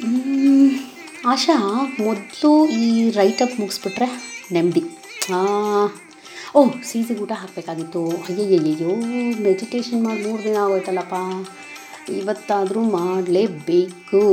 ಮ್, ಆಶಾ ಮೊದಲು ಈ ರೈಟಪ್ ಮುಗಿಸ್ಬಿಟ್ರೆ ನೆಮ್ಮದಿ ಓ ಸೀಸಿಗೆ ಊಟ ಹಾಕಬೇಕಾಗಿತ್ತು ಅಯ್ಯಯ್ಯಯ್ಯೋ ಮೆಡಿಟೇಷನ್ ಮಾಡಿ ಮೂರು ದಿನ ಆಗೋಯ್ತಲ್ಲಪ್ಪ ಇವತ್ತಾದರೂ ಮಾಡಲೇಬೇಕು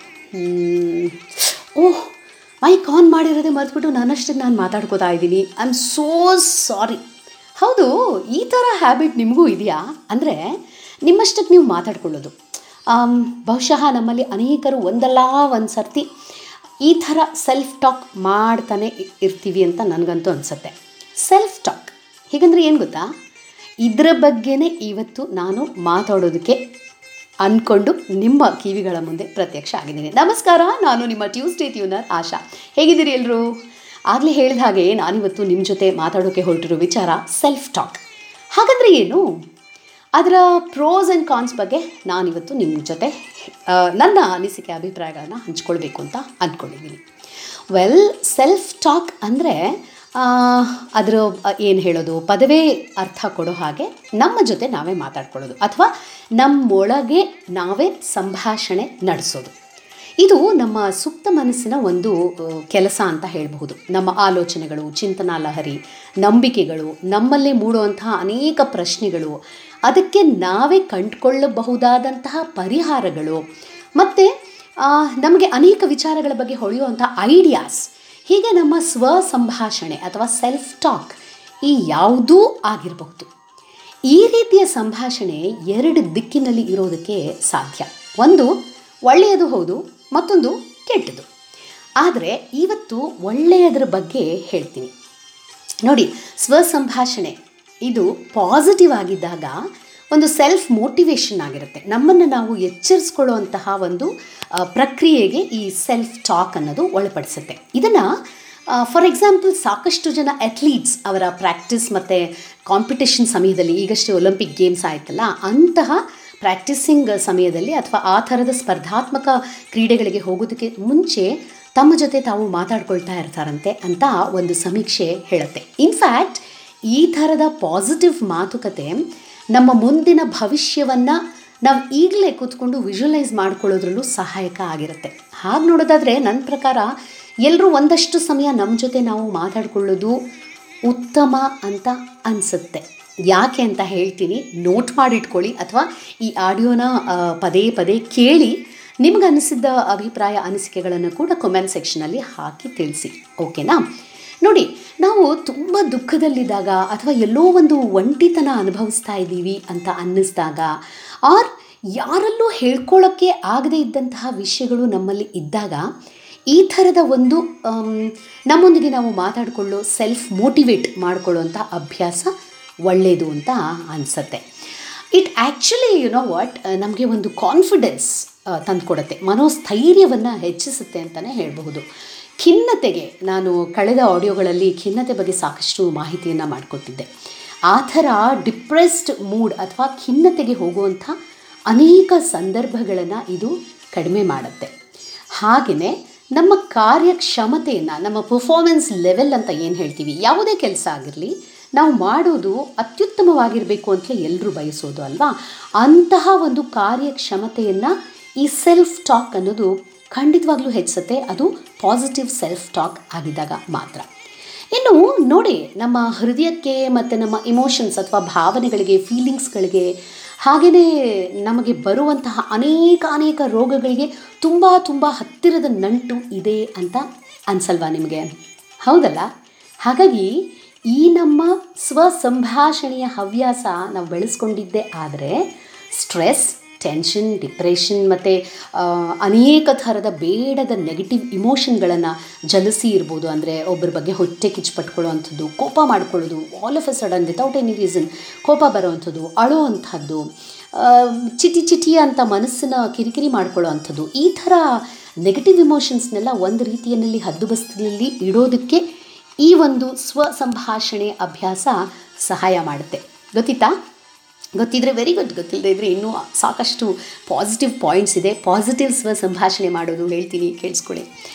ಓಹ್ ಮೈಕ್ ಆನ್ ಮಾಡಿರೋದೇ ಮರೆತುಬಿಟ್ಟು ನನ್ನಷ್ಟಕ್ಕೆ ನಾನು ಮಾತಾಡ್ಕೋತಾ ಇದ್ದೀನಿ ಐ ಆಮ್ ಸೋ ಸಾರಿ ಹೌದು ಈ ಥರ ಹ್ಯಾಬಿಟ್ ನಿಮಗೂ ಇದೆಯಾ ಅಂದರೆ ನಿಮ್ಮಷ್ಟಕ್ಕೆ ನೀವು ಮಾತಾಡ್ಕೊಳ್ಳೋದು ಆಮ್, ಬಹುಶಃ ನಮ್ಮಲ್ಲಿ ಅನೇಕರು ಒಂದಲ್ಲ ಒಂದು ಸರ್ತಿ ಈ ಥರ ಸೆಲ್ಫ್ ಟಾಕ್ ಮಾಡ್ತಾನೆ ಇ- ಇರ್ತೀವಿ ಅಂತ ನನಗಂತೂ ಅನಿಸುತ್ತೆ ಸೆಲ್ಫ್ ಟಾಕ್ ಹೀಗಂದ್ರೆ ಏನು ಗೊತ್ತಾ ಇದರ ಬಗ್ಗೆನೇ ಇವತ್ತು ನಾನು ಮಾತಾಡೋದಕ್ಕೆ ಅಂದ್ಕೊಂಡು ನಿಮ್ಮ ಕಿವಿಗಳ ಮುಂದೆ ಪ್ರತ್ಯಕ್ಷ ಆಗಿದ್ದೀನಿ ನಮಸ್ಕಾರ ನಾನು ನಿಮ್ಮ ಟ್ಯೂಸ್ಡೇ ಟ್ಯೂನರ್ ಆಶಾ ಹೇಗಿದ್ದೀರಿ ಎಲ್ಲರೂ ಆಗಲೇ ಹೇಳಿದ ಹಾಗೆ ನಾನಿವತ್ತು ನಿಮ್ಮ ಜೊತೆ ಮಾತಾಡೋಕ್ಕೆ ಹೊರಟಿರೋ ವಿಚಾರ ಸೆಲ್ಫ್ ಟಾಕ್ ಹಾಗಂದ್ರೆ ಏನು ಅದರ ಪ್ರೋಸ್ ಆ್ಯಂಡ್ ಕಾನ್ಸ್ ಬಗ್ಗೆ ನಾನಿವತ್ತು ನಿಮ್ಮ ಜೊತೆ ಆ, ನನ್ನ ಅನಿಸಿಕೆ ಅಭಿಪ್ರಾಯಗಳನ್ನು ಹಂಚ್ಕೊಳ್ಬೇಕು ಅಂತ ಅಂದ್ಕೊಂಡಿದ್ದೀನಿ ವೆಲ್ ಸೆಲ್ಫ್ ಟಾಕ್ ಅಂದರೆ ಅದರ ಏನು ಹೇಳೋದು ಪದವೇ ಅರ್ಥ ಕೊಡೋ ಹಾಗೆ ನಮ್ಮ ಜೊತೆ ನಾವೇ ಮಾತಾಡ್ಕೊಳ್ಳೋದು ಅಥವಾ ನಮ್ಮೊಳಗೆ ನಾವೇ ಸಂಭಾಷಣೆ ನಡೆಸೋದು ಇದು ನಮ್ಮ ಸುಪ್ತ ಮನಸ್ಸಿನ ಒಂದು ಆ, ಕೆಲಸ ಅಂತ ಹೇಳಬಹುದು ನಮ್ಮ ಆಲೋಚನೆಗಳು ಚಿಂತನಾ ಲಹರಿ ನಂಬಿಕೆಗಳು ನಮ್ಮಲ್ಲೇ ಮೂಡುವಂತಹ ಅನೇಕ ಪ್ರಶ್ನೆಗಳು ಅದಕ್ಕೆ ನಾವೇ ಕಂಡುಕೊಳ್ಳಬಹುದಾದಂತಹ ಪರಿಹಾರಗಳು ಮತ್ತು ನಮಗೆ ಅನೇಕ ವಿಚಾರಗಳ ಬಗ್ಗೆ ಹೊಳೆಯುವಂಥ ಐಡಿಯಾಸ್ ಹೀಗೆ ನಮ್ಮ ಸ್ವ ಸಂಭಾಷಣೆ ಅಥವಾ ಸೆಲ್ಫ್ ಟಾಕ್ ಈ ಯಾವುದೂ ಆಗಿರಬಹುದು ಈ ರೀತಿಯ ಸಂಭಾಷಣೆ ಎರಡು ದಿಕ್ಕಿನಲ್ಲಿ ಇರೋದಕ್ಕೆ ಸಾಧ್ಯ ಒಂದು ಒಳ್ಳೆಯದು ಹೌದು ಮತ್ತೊಂದು ಕೆಟ್ಟದು ಆದರೆ ಇವತ್ತು ಒಳ್ಳೆಯದರ ಬಗ್ಗೆ ಹೇಳ್ತೀನಿ ನೋಡಿ ಸ್ವ ಸಂಭಾಷಣೆ ಇದು ಪಾಸಿಟಿವ್ ಆಗಿದ್ದಾಗ ಒಂದು ಸೆಲ್ಫ್ ಮೋಟಿವೇಶನ್ ಆಗಿರುತ್ತೆ ನಮ್ಮನ್ನು ನಾವು ಎಚ್ಚರಿಸ್ಕೊಳ್ಳುವಂತಹ ಒಂದು ಆ, ಪ್ರಕ್ರಿಯೆಗೆ ಈ ಸೆಲ್ಫ್ ಟಾಕ್ ಅನ್ನೋದು ಒಳಪಡಿಸುತ್ತೆ ಇದನ್ನು ಫಾರ್ ಎಕ್ಸಾಂಪಲ್ ಸಾಕಷ್ಟು ಜನ ಅಥ್ಲೀಟ್ಸ್ ಅವರ ಪ್ರಾಕ್ಟೀಸ್ ಮತ್ತು ಕಾಂಪಿಟೇಷನ್ ಸಮಯದಲ್ಲಿ ಈಗಷ್ಟೇ ಒಲಿಂಪಿಕ್ ಗೇಮ್ಸ್ ಆಯ್ತಲ್ಲ ಅಂತಹ ಪ್ರಾಕ್ಟೀಸಿಂಗ್ ಸಮಯದಲ್ಲಿ ಅಥವಾ ಆ ಥರದ ಸ್ಪರ್ಧಾತ್ಮಕ ಕ್ರೀಡೆಗಳಿಗೆ ಹೋಗೋದಕ್ಕೆ ಮುಂಚೆ ತಮ್ಮ ಜೊತೆ ತಾವು ಮಾತಾಡ್ಕೊಳ್ತಾ ಇರ್ತಾರಂತೆ ಅಂತ ಒಂದು ಸಮೀಕ್ಷೆ ಹೇಳುತ್ತೆ ಇನ್ಫ್ಯಾಕ್ಟ್ ಈ ಥರದ ಪಾಸಿಟಿವ್ ಮಾತುಕತೆ ನಮ್ಮ ಮುಂದಿನ ಭವಿಷ್ಯವನ್ನು ನಾವು ಈಗಲೇ ಕೂತ್ಕೊಂಡು ವಿಜುವಲೈಸ್ ಮಾಡ್ಕೊಳ್ಳೋದ್ರಲ್ಲೂ ಸಹಾಯಕ ಆಗಿರುತ್ತೆ ಹಾಗೆ ನೋಡೋದಾದರೆ ನನ್ನ ಪ್ರಕಾರ ಎಲ್ಲರೂ ಒಂದಷ್ಟು ಸಮಯ ನಮ್ಮ ಜೊತೆ ನಾವು ಮಾತಾಡ್ಕೊಳ್ಳೋದು ಉತ್ತಮ ಅಂತ ಅನಿಸುತ್ತೆ ಯಾಕೆ ಅಂತ ಹೇಳ್ತೀನಿ ನೋಟ್ ಮಾಡಿಟ್ಕೊಳ್ಳಿ ಅಥವಾ ಈ ಆಡಿಯೋನ ಆ, ಪದೇ ಪದೇ ಕೇಳಿ ನಿಮ್ಗೆ ಅನಿಸಿದ್ದ ಅಭಿಪ್ರಾಯ ಅನಿಸಿಕೆಗಳನ್ನು ಕೂಡ ಕಮೆಂಟ್ ಸೆಕ್ಷನಲ್ಲಿ ಹಾಕಿ ತಿಳಿಸಿ ಓಕೆನಾ ನೋಡಿ ನಾವು ತುಂಬ ದುಃಖದಲ್ಲಿದ್ದಾಗ ಅಥವಾ ಎಲ್ಲೋ ಒಂದು ಒಂಟಿತನ ಅನುಭವಿಸ್ತಾ ಇದ್ದೀವಿ ಅಂತ ಅನ್ನಿಸ್ದಾಗ ಆರ್ ಯಾರಲ್ಲೂ ಹೇಳ್ಕೊಳ್ಳೋಕ್ಕೆ ಆಗದೇ ಇದ್ದಂತಹ ವಿಷಯಗಳು ನಮ್ಮಲ್ಲಿ ಇದ್ದಾಗ ಈ ಥರದ ಒಂದು ಆಮ್, ನಮ್ಮೊಂದಿಗೆ ನಾವು ಮಾತಾಡಿಕೊಳ್ಳೋ ಸೆಲ್ಫ್ ಮೋಟಿವೇಟ್ ಮಾಡಿಕೊಳ್ಳುವಂಥ ಅಭ್ಯಾಸ ಒಳ್ಳೆಯದು ಅಂತ ಅನಿಸುತ್ತೆ it actually you know what ನಮಗೆ ಒಂದು ಕಾನ್ಫಿಡೆನ್ಸ್ ತಂದುಕೊಡುತ್ತೆ ಮನೋಸ್ಥೈರ್ಯವನ್ನು ಹೆಚ್ಚಿಸುತ್ತೆ ಅಂತಲೇ ಹೇಳಬಹುದು ಖಿನ್ನತೆಗೆ ನಾನು ಕಳೆದ ಆಡಿಯೋಗಳಲ್ಲಿ ಖಿನ್ನತೆ ಬಗ್ಗೆ ಸಾಕಷ್ಟು ಮಾಹಿತಿಯನ್ನು ಮಾಡಿಕೊಟ್ಟಿದ್ದೆ ಆ ಥರ ಡಿಪ್ರೆಸ್ಡ್ ಮೂಡ್ ಅಥವಾ ಖಿನ್ನತೆಗೆ ಹೋಗುವಂಥ ಅನೇಕ ಸಂದರ್ಭಗಳನ್ನು ಇದು ಕಡಿಮೆ ಮಾಡುತ್ತೆ ಹಾಗೆಯೇ ನಮ್ಮ ಕಾರ್ಯಕ್ಷಮತೆಯನ್ನು ನಮ್ಮ ಪರ್ಫಾರ್ಮೆನ್ಸ್ ಲೆವೆಲ್ ಅಂತ ಏನು ಹೇಳ್ತೀವಿ ಯಾವುದೇ ಕೆಲಸ ಆಗಿರಲಿ ನಾವು ಮಾಡೋದು ಅತ್ಯುತ್ತಮವಾಗಿರಬೇಕು ಅಂತಲೇ ಎಲ್ಲರೂ ಬಯಸೋದು ಅಲ್ವಾ ಅಂತಹ ಒಂದು ಕಾರ್ಯಕ್ಷಮತೆಯನ್ನು ಈ ಸೆಲ್ಫ್ ಟಾಕ್ ಅನ್ನೋದು ಖಂಡಿತವಾಗ್ಲೂ ಹೆಚ್ಚುತ್ತೆ ಅದು ಪಾಸಿಟಿವ್ ಸೆಲ್ಫ್ ಟಾಕ್ ಆಗಿದ್ದಾಗ ಮಾತ್ರ ಇನ್ನು ನೋಡಿ ನಮ್ಮ ಹೃದಯಕ್ಕೆ ಮತ್ತು ನಮ್ಮ ಇಮೋಷನ್ಸ್ ಅಥವಾ ಭಾವನೆಗಳಿಗೆ ಫೀಲಿಂಗ್ಸ್ಗಳಿಗೆ ಹಾಗೆಯೇ ನಮಗೆ ಬರುವಂತಹ ಅನೇಕ ಅನೇಕ ರೋಗಗಳಿಗೆ ತುಂಬ ತುಂಬ ಹತ್ತಿರದ ನಂಟು ಇದೆ ಅಂತ ಅನ್ಸಲ್ವಾ ನಿಮಗೆ ಹೌದಲ್ಲ ಹಾಗಾಗಿ ಈ ನಮ್ಮ ಸ್ವ ಸಂಭಾಷಣೆಯ ಹವ್ಯಾಸ ನಾವು ಬೆಳೆಸ್ಕೊಂಡಿದ್ದೇ ಆದರೆ ಸ್ಟ್ರೆಸ್ ಟೆನ್ಷನ್ ಡಿಪ್ರೆಷನ್ ಮತ್ತು ಅನೇಕ ಥರದ ಬೇಡದ ನೆಗೆಟಿವ್ ಇಮೋಷನ್ಗಳನ್ನು ಜಲಸಿ ಇರ್ಬೋದು ಅಂದರೆ ಒಬ್ಬರ ಬಗ್ಗೆ ಹೊಟ್ಟೆ ಕಿಚ್ಚು ಪಟ್ಕೊಳ್ಳೋವಂಥದ್ದು ಕೋಪ ಮಾಡ್ಕೊಳ್ಳೋದು all of a sudden without any reason ಕೋಪ ಬರೋವಂಥದ್ದು ಅಳೋ ಅಂಥದ್ದು ಆ, ಚಿಟಿ ಚಿಟಿ ಅಂತ ಮನಸ್ಸನ್ನ ಕಿರಿಕಿರಿ ಮಾಡ್ಕೊಳ್ಳೋ ಅಂಥದ್ದು ಈ ಥರ ನೆಗೆಟಿವ್ ಇಮೋಷನ್ಸ್ನೆಲ್ಲ ಒಂದು ರೀತಿಯಲ್ಲಿ ಹದ್ದುಬಸ್ತಿನಲ್ಲಿ ಇಡೋದಕ್ಕೆ ಈ ಒಂದು ಸ್ವ ಸಂಭಾಷಣೆ ಅಭ್ಯಾಸ ಸಹಾಯ ಮಾಡುತ್ತೆ ಗೊತ್ತಿತ್ತಾ ಗೊತ್ತಿದ್ರೆ ವೆರಿ ಗುಡ್ ಗೊತ್ತಿಲ್ಲದೆ ಇದ್ದರೆ ಇನ್ನೂ ಸಾಕಷ್ಟು ಪಾಸಿಟಿವ್ ಪಾಯಿಂಟ್ಸ್ ಇದೆ ಪಾಸಿಟಿವ್ ಸ್ವ ಸಂಭಾಷಣೆ ಮಾಡೋದು ಹೇಳ್ತೀನಿ ಕೇಳಿಸ್ಕೊಳ್ಳಿ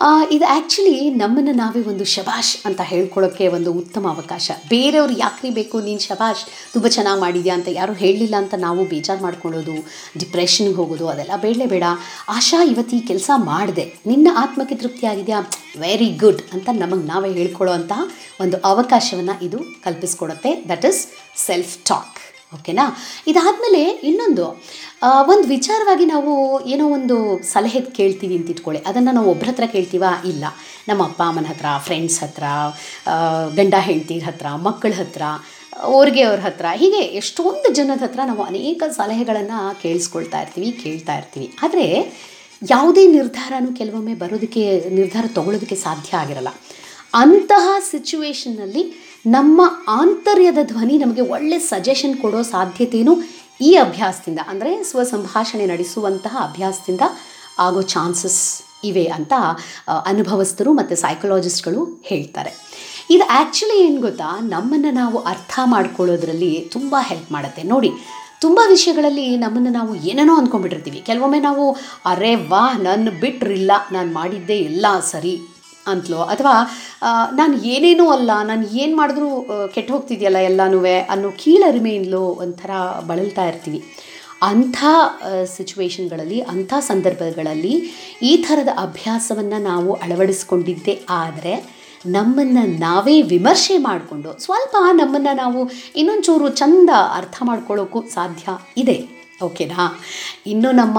ಆ, ಇದು ಆ್ಯಕ್ಚುಲಿ ನಮ್ಮನ್ನು ನಾವೇ ಒಂದು ಶಬಾಷ್ ಅಂತ ಹೇಳ್ಕೊಳ್ಳೋಕ್ಕೆ ಒಂದು ಉತ್ತಮ ಅವಕಾಶ ಬೇರೆಯವ್ರು ಯಾಕ್ರಿ ಬೇಕು ನೀನು ಶಬಾಷ್ ತುಂಬ ಚೆನ್ನಾಗಿ ಮಾಡಿದ್ಯಾ ಅಂತ ಯಾರು ಹೇಳಲಿಲ್ಲ ಅಂತ ನಾವು ಬೇಜಾರು ಮಾಡ್ಕೊಳ್ಳೋದು ಡಿಪ್ರೆಷನ್ಗೆ ಹೋಗೋದು ಅದೆಲ್ಲ ಬೇಡಲೇ ಬೇಡ ಆಶಾ ಇವತ್ತು ಈ ಕೆಲಸ ಮಾಡಿದೆ ನಿನ್ನ ಆತ್ಮಕ್ಕೆ ತೃಪ್ತಿ ಆಗಿದೆಯಾ ವೆರಿ ಗುಡ್ ಅಂತ ನಮಗೆ ನಾವೇ ಹೇಳ್ಕೊಳ್ಳೋ ಅಂತಹ ಒಂದು ಅವಕಾಶವನ್ನು ಇದು ಕಲ್ಪಿಸ್ಕೊಡುತ್ತೆ ದಟ್ ಇಸ್ ಸೆಲ್ಫ್ ಟಾಕ್ ಓಕೆನಾ ಇದಾದಮೇಲೆ ಇನ್ನೊಂದು ಆ, ಒಂದು ವಿಚಾರವಾಗಿ ನಾವು ಏನೋ ಒಂದು ಸಲಹೆ ಕೇಳ್ತೀವಿ ಅಂತ ಇಟ್ಕೊಳ್ಳಿ ಅದನ್ನು ನಾವು ಒಬ್ಬರ ಹತ್ರ ಕೇಳ್ತೀವಾ ಇಲ್ಲ ನಮ್ಮ ಅಪ್ಪ ಅಮ್ಮನ ಹತ್ರ ಫ್ರೆಂಡ್ಸ್ ಹತ್ರ ಆ, ಗಂಡ ಹೆಂಡ್ತಿರ ಹತ್ರ ಮಕ್ಕಳ ಹತ್ರ ಅವ್ರಿಗೆ ಅವ್ರ ಹತ್ರ ಹೀಗೆ ಎಷ್ಟೊಂದು ಜನದ ಹತ್ರ ನಾವು ಅನೇಕ ಸಲಹೆಗಳನ್ನು ಕೇಳಿಸ್ಕೊಳ್ತಾ ಇರ್ತೀವಿ ಕೇಳ್ತಾ ಇರ್ತೀವಿ ಆದರೆ ಯಾವುದೇ ನಿರ್ಧಾರನೂ ಕೆಲವೊಮ್ಮೆ ಬರೋದಕ್ಕೆ ನಿರ್ಧಾರ ತಗೊಳ್ಳೋದಕ್ಕೆ ಸಾಧ್ಯ ಆಗಿರಲ್ಲ ಅಂತಹ ಸಿಚುವೇಶನ್ನಲ್ಲಿ ನಮ್ಮ ಆಂತರ್ಯದ ಧ್ವನಿ ನಮಗೆ ಒಳ್ಳೆ ಸಜೆಷನ್ ಕೊಡೋ ಸಾಧ್ಯತೆಯೂ ಈ ಅಭ್ಯಾಸದಿಂದ ಅಂದರೆ ಸ್ವಸಂಭಾಷಣೆ ನಡೆಸುವಂತಹ ಅಭ್ಯಾಸದಿಂದ ಆಗೋ ಚಾನ್ಸಸ್ ಇವೆ ಅಂತ ಆ, ಅನುಭವಸ್ಥರು ಮತ್ತು ಸೈಕಲಾಜಿಸ್ಟ್ಗಳು ಹೇಳ್ತಾರೆ ಇದು ಆ್ಯಕ್ಚುಲಿ ಏನು ಗೊತ್ತಾ ನಮ್ಮನ್ನು ನಾವು ಅರ್ಥ ಮಾಡ್ಕೊಳ್ಳೋದ್ರಲ್ಲಿ ತುಂಬ ಹೆಲ್ಪ್ ಮಾಡುತ್ತೆ ನೋಡಿ ತುಂಬ ವಿಷಯಗಳಲ್ಲಿ ನಮ್ಮನ್ನು ನಾವು ಏನೇನೋ ಅಂದ್ಕೊಂಡ್ಬಿಟ್ಟಿರ್ತೀವಿ ಕೆಲವೊಮ್ಮೆ ನಾವು ಅರೆ ವಾ ನನ್ನ ಬಿಟ್ರಿಲ್ಲ ನಾನು ಮಾಡಿದ್ದೇ ಎಲ್ಲ ಸರಿ ಅಂತಲೋ ಅಥವಾ ನಾನು ಏನೇನೂ ಅಲ್ಲ ನಾನು ಏನು ಮಾಡಿದ್ರೂ ಕೆಟ್ಟು ಹೋಗ್ತಿದೆಯಲ್ಲ ಎಲ್ಲನೂ ಅನ್ನೋ ಕೀಳರಿಮೆಯಿಂದಲೋ ಒಂಥರ ಬಳಲ್ತಾ ಇರ್ತೀವಿ ಅಂಥ ಸಿಚುವೇಶನ್ಗಳಲ್ಲಿ ಅಂಥ ಸಂದರ್ಭಗಳಲ್ಲಿ ಈ ಥರದ ಅಭ್ಯಾಸವನ್ನು ನಾವು ಅಳವಡಿಸ್ಕೊಂಡಿದ್ದೇ ಆದರೆ ನಮ್ಮನ್ನು ನಾವೇ ವಿಮರ್ಶೆ ಮಾಡಿಕೊಂಡು ಸ್ವಲ್ಪ ನಮ್ಮನ್ನು ನಾವು ಇನ್ನೊಂಚೂರು ಚಂದ ಅರ್ಥ ಮಾಡ್ಕೊಳ್ಳೋಕ್ಕೂ ಸಾಧ್ಯ ಇದೆ ಓಕೆನಾ ಇನ್ನು ನಮ್ಮ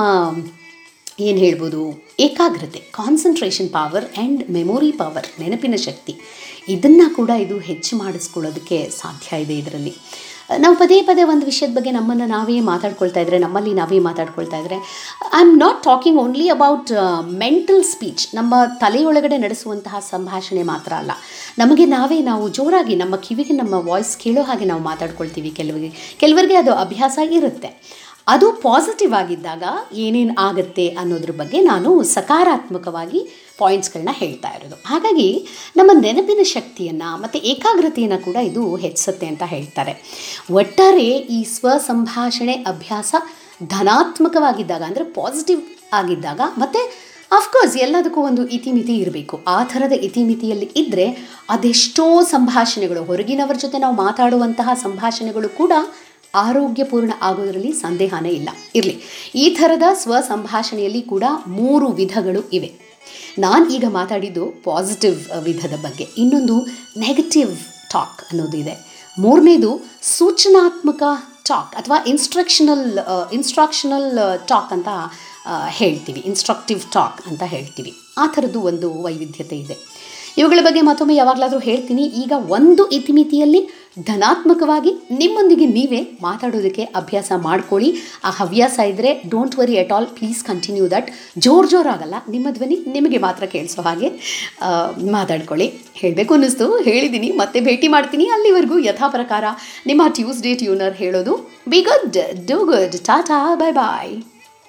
ಏನು ಹೇಳ್ಬೋದು ಏಕಾಗ್ರತೆ concentration power and memory power ನೆನಪಿನ ಶಕ್ತಿ ಇದನ್ನು ಕೂಡ ಇದು ಹೆಚ್ಚು ಮಾಡಿಸ್ಕೊಳ್ಳೋದಕ್ಕೆ ಸಾಧ್ಯ ಇದೆ ಇದರಲ್ಲಿ ನಾವು ಪದೇ ಪದೇ ಒಂದು ವಿಷಯದ ಬಗ್ಗೆ ನಮ್ಮನ್ನು ನಾವೇ ಮಾತಾಡ್ಕೊಳ್ತಾ ಇದ್ರೆ ನಮ್ಮಲ್ಲಿ ನಾವೇ ಮಾತಾಡ್ಕೊಳ್ತಾ ಇದ್ರೆ I am not talking only about mental speech ನಮ್ಮ ತಲೆಯೊಳಗಡೆ ನಡೆಸುವಂತಹ ಸಂಭಾಷಣೆ ಮಾತ್ರ ಅಲ್ಲ ನಮಗೆ ನಾವೇ ನಾವು ಜೋರಾಗಿ ನಮ್ಮ ಕಿವಿಗೆ ನಮ್ಮ ವಾಯ್ಸ್ ಕೇಳೋ ಹಾಗೆ ನಾವು ಮಾತಾಡ್ಕೊಳ್ತೀವಿ ಕೆಲವರಿಗೆ ಕೆಲವರಿಗೆ ಅದು ಅಭ್ಯಾಸ ಇರುತ್ತೆ ಅದು ಪಾಸಿಟಿವ್ ಆಗಿದ್ದಾಗ ಏನೇನು ಆಗುತ್ತೆ ಅನ್ನೋದ್ರ ಬಗ್ಗೆ ನಾನು ಸಕಾರಾತ್ಮಕವಾಗಿ ಪಾಯಿಂಟ್ಸ್ಗಳನ್ನ ಹೇಳ್ತಾ ಇರೋದು ಹಾಗಾಗಿ ನಮ್ಮ ನೆನಪಿನ ಶಕ್ತಿಯನ್ನು ಮತ್ತು ಏಕಾಗ್ರತೆಯನ್ನು ಕೂಡ ಇದು ಹೆಚ್ಚಿಸುತ್ತೆ ಅಂತ ಹೇಳ್ತಾರೆ ಒಟ್ಟಾರೆ ಈ ಸ್ವಸಂಭಾಷಣೆ ಅಭ್ಯಾಸ ಧನಾತ್ಮಕವಾಗಿದ್ದಾಗ ಅಂದರೆ ಪಾಸಿಟಿವ್ ಆಗಿದ್ದಾಗ ಮತ್ತು ಅಫ್ಕೋರ್ಸ್ ಎಲ್ಲದಕ್ಕೂ ಒಂದು ಇತಿಮಿತಿ ಇರಬೇಕು ಆ ಥರದ ಇತಿಮಿತಿಯಲ್ಲಿ ಇದ್ದರೆ ಅದೆಷ್ಟೋ ಸಂಭಾಷಣೆಗಳು ಹೊರಗಿನವರ ಜೊತೆ ನಾವು ಮಾತಾಡುವಂತಹ ಸಂಭಾಷಣೆಗಳು ಕೂಡ ಆರೋಗ್ಯಪೂರ್ಣ ಆಗೋದರಲ್ಲಿ ಸಂದೇಹನೇ ಇಲ್ಲ ಇರಲಿ ಈ ಥರದ ಸ್ವಸಂಭಾಷಣೆಯಲ್ಲಿ ಕೂಡ ಮೂರು ವಿಧಗಳು ಇವೆ ನಾನು ಈಗ ಮಾತಾಡಿದ್ದು ಪಾಸಿಟಿವ್ ವಿಧದ ಬಗ್ಗೆ ಇನ್ನೊಂದು ನೆಗೆಟಿವ್ ಟಾಕ್ ಅನ್ನೋದು ಇದೆ ಮೂರನೇದು ಸೂಚನಾತ್ಮಕ ಟಾಕ್ ಅಥವಾ ಇನ್ಸ್ಟ್ರಕ್ಷನಲ್ ಇನ್ಸ್ಟ್ರಕ್ಷನಲ್ ಟಾಕ್ ಅಂತ ಆ, ಹೇಳ್ತೀವಿ ಇನ್ಸ್ಟ್ರಕ್ಟಿವ್ ಟಾಕ್ ಅಂತ ಹೇಳ್ತೀವಿ ಆ ಥರದ್ದು ಒಂದು ವೈವಿಧ್ಯತೆ ಇದೆ ಇವುಗಳ ಬಗ್ಗೆ ಮತ್ತೊಮ್ಮೆ ಯಾವಾಗಲಾದರೂ ಹೇಳ್ತೀನಿ ಈಗ ಒಂದು ಇತಿಮಿತಿಯಲ್ಲಿ ಧನಾತ್ಮಕವಾಗಿ ನಿಮ್ಮೊಂದಿಗೆ ನೀವೇ ಮಾತಾಡೋದಕ್ಕೆ ಅಭ್ಯಾಸ ಮಾಡ್ಕೊಳ್ಳಿ ಆ ಹವ್ಯಾಸ ಇದ್ದರೆ don't worry at all please continue that ಜೋರು ಜೋರಾಗಲ್ಲ ನಿಮ್ಮ ಧ್ವನಿ ನಿಮಗೆ ಮಾತ್ರ ಕೇಳಿಸೋ ಹಾಗೆ ಆ, ಮಾತಾಡ್ಕೊಳ್ಳಿ ಹೇಳಬೇಕು ಅನ್ನಿಸ್ತು ಹೇಳಿದ್ದೀನಿ ಮತ್ತೆ ಭೇಟಿ ಮಾಡ್ತೀನಿ ಅಲ್ಲಿವರೆಗೂ ಯಥಾ ಪ್ರಕಾರ ನಿಮ್ಮ ಟ್ಯೂಸ್ಡೇ ಟ್ಯೂನರ್ ಹೇಳೋದು be good do good tata bye bye